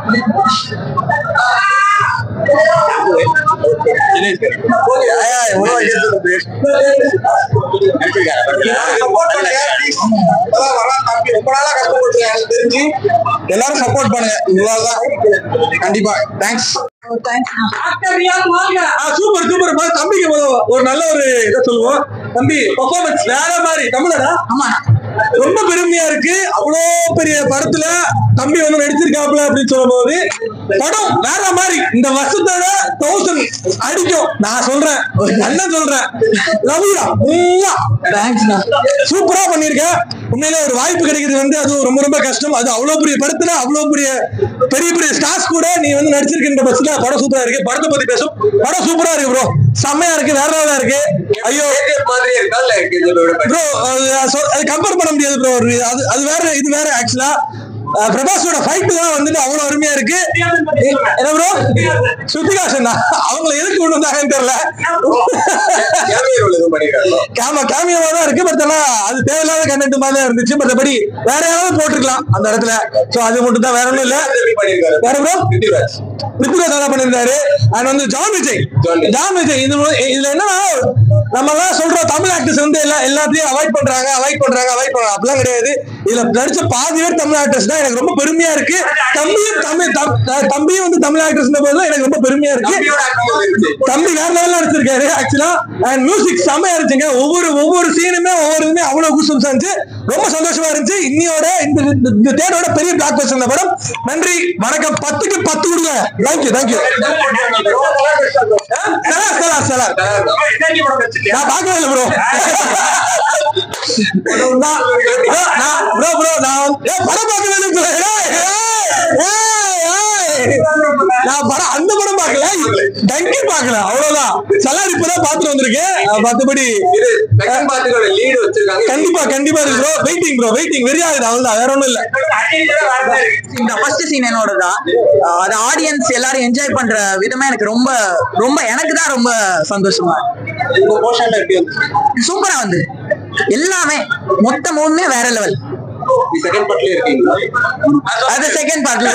எல்லாரும் சப்போர்ட் பண்ணுங்க இவ்வளவுதான் கண்டிப்பா தேங்க்ஸ் சூப்பர் சூப்பர் தம்பிக்கு முதல்ல ஒரு நல்ல ஒரு இதை சொல்லுவோம் தம்பி பெர்ஃபார்மன்ஸ் வேற மாதிரி தமிழடா ஆமா ரொம்ப பெருமையா இருக்கு அவ்வளோ பெரிய படத்துல தம்பி வந்து நடிச்சிருக்காப்ல அப்படின்னு சொல்லும்போது படம் வேற மாதிரி இந்த வருஷத்தோட தௌசண்ட் அடிக்கும் நான் சொல்றேன் அண்ணன் சொல்றேன் லவ்யா தேங்க்ஸ்ண்ணா சூப்பரா பண்ணிருக்க உண்மையிலே ஒரு வாய்ப்பு கிடைக்கிறது வந்து அது ரொம்ப ரொம்ப கஷ்டம் அது அவ்வளவு பெரிய படத்துல அவ்வளவு பெரிய பெரிய பெரிய ஸ்டார்ஸ் கூட நீ வந்து நடிச்சிருக்கின்ற பஸ்ல படம் சூப்பரா இருக்கு படத்தை பத்தி பேசும் படம் சூப்பரா இருக்கு ப்ரோ செம்மையா இருக்கு வேற லெவலா இருக்கு ஐயோ மாதிரி இருக்கா இல்ல ப்ரோ அது கம்பேர் பண்ண முடியாது ப்ரோ அது அது வேற இது வேற ஆக்சுவலா பிரபாஸோட ஃபைட் தான் வந்துட்டு அவ்வளவு அருமையா இருக்கு என்ன ப்ரோ சுத்திகாசன் அவங்கள எதுக்கு கொண்டு வந்தாங்கன்னு தெரியல எதுவும் பண்ணிருக்காங்க கேம கேமியாவா தான் இருக்கு பட் ஆனா அது தேவையில்லாத கண்டென்ட் மாதிரி தான் இருந்துச்சு மற்றபடி வேற யாராவது போட்டிருக்கலாம் அந்த இடத்துல சோ அது மட்டும் தான் வேற ஒண்ணும் இல்ல பண்ணிருக்காரு வேற ப்ரோ பிருத்திவிராஜ் பிருத்திவிராஜ் நல்லா பண்ணியிருந்தாரு அண்ட் வந்து John Vijay John Vijay. John Vijay இது இதுல என்னன்னா நம்ம எல்லாம் சொல்றோம் தமிழ் ஆக்டர்ஸ் வந்து எல்லா எல்லாத்தையும் அவாய்ட் பண்றாங்க அவாய்ட் பண்றாங்க அவாய்ட் பண்றாங்க அப்படிலாம் கிடையாது இதுல நடிச்ச பாதி பேர் தமிழ் ஆக்டர்ஸ் தான் எனக்கு ரொம்ப பெருமையா இருக்கு தம்பியும் தமிழ் தம்- அஹ் தம்பியும் வந்து தமிழ் ஆக்டர்ஸ் போது எனக்கு ரொம்ப பெருமையா இருக்கு தம்பியோட acting எப்படி இருந்துச்சு? தம்பி வேற லெவல்ல நடிச்சிருக்காரு ஆக்சுவலா அண்ட் மியூசிக் செம்மையா இருந்துச்சுங்க ஒவ்வொரு ஒவ்வொரு சீனுமே ஒவ்வொரு இதுமே அவ்வளவு குசம்ஸா இருந்துச்சு ரொம்ப சந்தோஷமா இருந்துச்சு இன்னியோட இந்த இந்த- இந்த தேனோட பெரிய பிளாக் பஸ்ட் இந்த படம் நன்றி வணக்கம் பத்துக்கு பத்து கொடுங்க தேங்க்யூ தேங்க்யூ சலா சலா சலா நான் பார்க்கவே இல்லை ப்ரோ ப்ரோ ப்ரோ நான் ஏய், படம் பார்க்கவே இல்லை bro. ஏய், ஏய், ஏய், ஏய். நான் படம் அந்த படம் பார்க்கல டங்கி பார்க்கல அவ்வளவுதான் சலார் இப்பதான் பார்த்துட்டு வந்திருக்கேன் அஹ் மத்தபடி இது second part க்கோட lead வச்சிருக்காங்க. கண்டிப்பா கண்டிப்பா இருக்கு bro waiting bro waiting very ஆகுது அவ்வளவுதான் வேற ஒண்ணும் இல்ல இந்த ஃபர்ஸ்ட் சீன் என்னோட தான் அது ஆடியன்ஸ் எல்லாரும் என்ஜாய் பண்ற விதமே எனக்கு ரொம்ப ரொம்ப எனக்கு தான் ரொம்ப சந்தோஷமா உங்க portion ல எப்படி இருந்துச்சு? சூப்பரா வந்து எல்லாமே மொத்த மூணுமே வேற லெவல் நீ second part லயே இருக்கீங்களா? அது செகண்ட் பார்ட்ல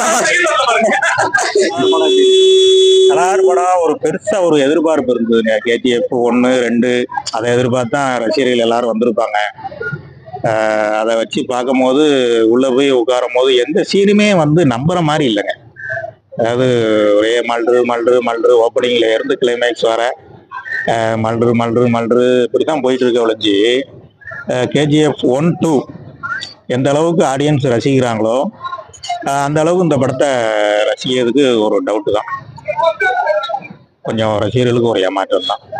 கலார் படம் ஒரு பெருசா ஒரு எதிர்பார்ப்பு இருந்ததுங்க கேஜிஎஃப் ஒன்று ரெண்டு அதை எதிர்பார்த்து தான் ரசிகர்கள் எல்லாரும் வந்திருப்பாங்க ஆஹ் அதை வச்சு பார்க்கும்போது உள்ள போய் உட்காரும் போது எந்த சீனுமே வந்து நம்புற மாதிரி இல்லைங்க அதாவது ஒரே மல்று மல்று மல்று ஓப்பனிங்ல இருந்து கிளைமேக்ஸ் வர ஆஹ் மல்று மல்று மல்று இப்படி தான் போயிட்டு இருக்க ஒழிஞ்சு கேஜிஎஃப் ஒன் டூ எந்த அளவுக்கு ஆடியன்ஸ் ரசிக்கிறாங்களோ ஆஹ் அந்த அளவுக்கு இந்த படத்தை ரசிக்கிறதுக்கு ஒரு டவுட்டு தான் கொஞ்சம் ரசிகர்களுக்கு ஒரு ஏமாற்றம் தான்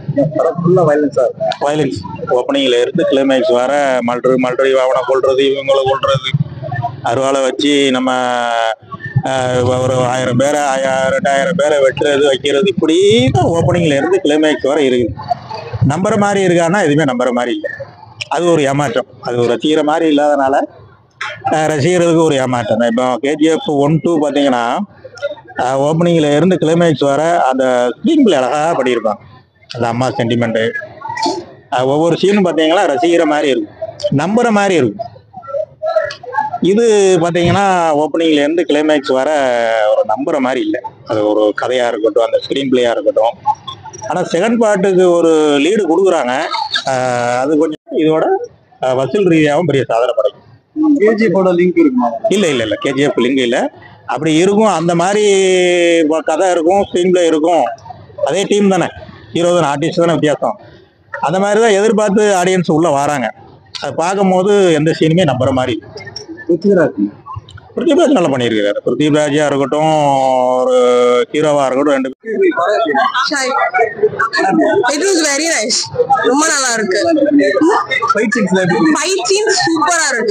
வயலன்ஸ் ஓப்பனிங்ல இருந்து கிளைமேக்ஸ் வர மல்று மல்று அவனை கொள்றது இவங்களை கொள்றது அருவாளை வச்சு நம்ம ஆஹ், ஒரு ஆயிரம் பேரை ஆயிரம் ரெண்டாயிரம் பேரை வெட்டுறது வைக்கிறது இப்படி தான் ஓப்பனிங்ல இருந்து கிளைமேக்ஸ் வர இருக்குது நம்புற மாதிரி இருக்கான்னா எதுவுமே நம்புற மாதிரி இல்லை அது ஒரு ஏமாற்றம் அது ஒரு ரசிக்கிற மாதிரி இல்லாதனால ஆஹ், ரசிகர்களுக்கு ஒரு ஏமாற்றம் தான் இப்போ கேஜிஎஃப் ஒன் டூ பார்த்தீங்கன்னா ஓப்பனிங்ல இருந்து கிளைமேக்ஸ் வர அந்த ஸ்க்ரீன் பிளே அழகாக பண்ணியிருப்பாங்க அந்த அம்மா சென்டிமெண்ட்டு ஒவ்வொரு சீனும் பார்த்தீங்கன்னா ரசிக்கிற மாதிரி இருக்கும் நம்புற மாதிரி இருக்கும் இது பார்த்தீங்கன்னா ஓப்பனிங்ல இருந்து கிளைமேக்ஸ் வர ஒரு நம்புற மாதிரி இல்லை அது ஒரு கதையாக இருக்கட்டும் அந்த ஸ்க்ரீன் பிளேயாக இருக்கட்டும் ஆனால் செகண்ட் பார்ட்டுக்கு ஒரு லீடு கொடுக்குறாங்க ஆஹ் அது கொஞ்சம் இதோட ஆஹ் வசூல் ரீதியாகவும் பெரிய சாதனை படைக்கும் கேஜிஎஃபோட லிங்க் இருக்குமா இல்லை இல்லை இல்லை கேஜிஎஃப் லிங்க் இல்லை அப்படி இருக்கும் அந்த மாதிரி வ- கதை இருக்கும் ஸ்க்ரீன் பிளே இருக்கும் அதே டீம் தானே ஹீரோ தானே ஆர்டிஸ்ட் தானே வித்தியாசம் அந்த மாதிரி தான் எதிர்பார்த்து ஆடியன்ஸ் உள்ள வராங்க அது பார்க்கும்போது எந்த சீனுமே நம்புற மாதிரி இல்லை. பிருத்திவிராஜ் பிருத்திவிராஜ் நல்லா பண்ணியிருக்காரு பிருத்திவிராஜா இருக்கட்டும் ஒரு ஹீரோவா இருக்கட்டும் ரெண்டு இட் வாஸ் வெரி நைஸ் ரொம்ப நல்லா இருக்கு ஃபைட் சீன்ஸ்ல எப்படி ஃபைட் சீன் சூப்பரா இருக்கு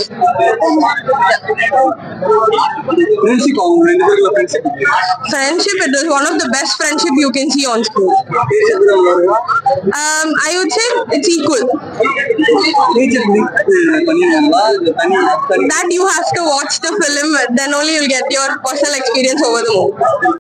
ஃப்ரெண்ட்ஷிப் அவங்க ரெண்டு பேருக்குள்ள friendship friendship it was one of the best friendship you can see on screen um i would say it's equal nature link பண்ணிருக்காங்களா இது தனி தனி that you have to watch the film then only you'll get your personal experience over the movie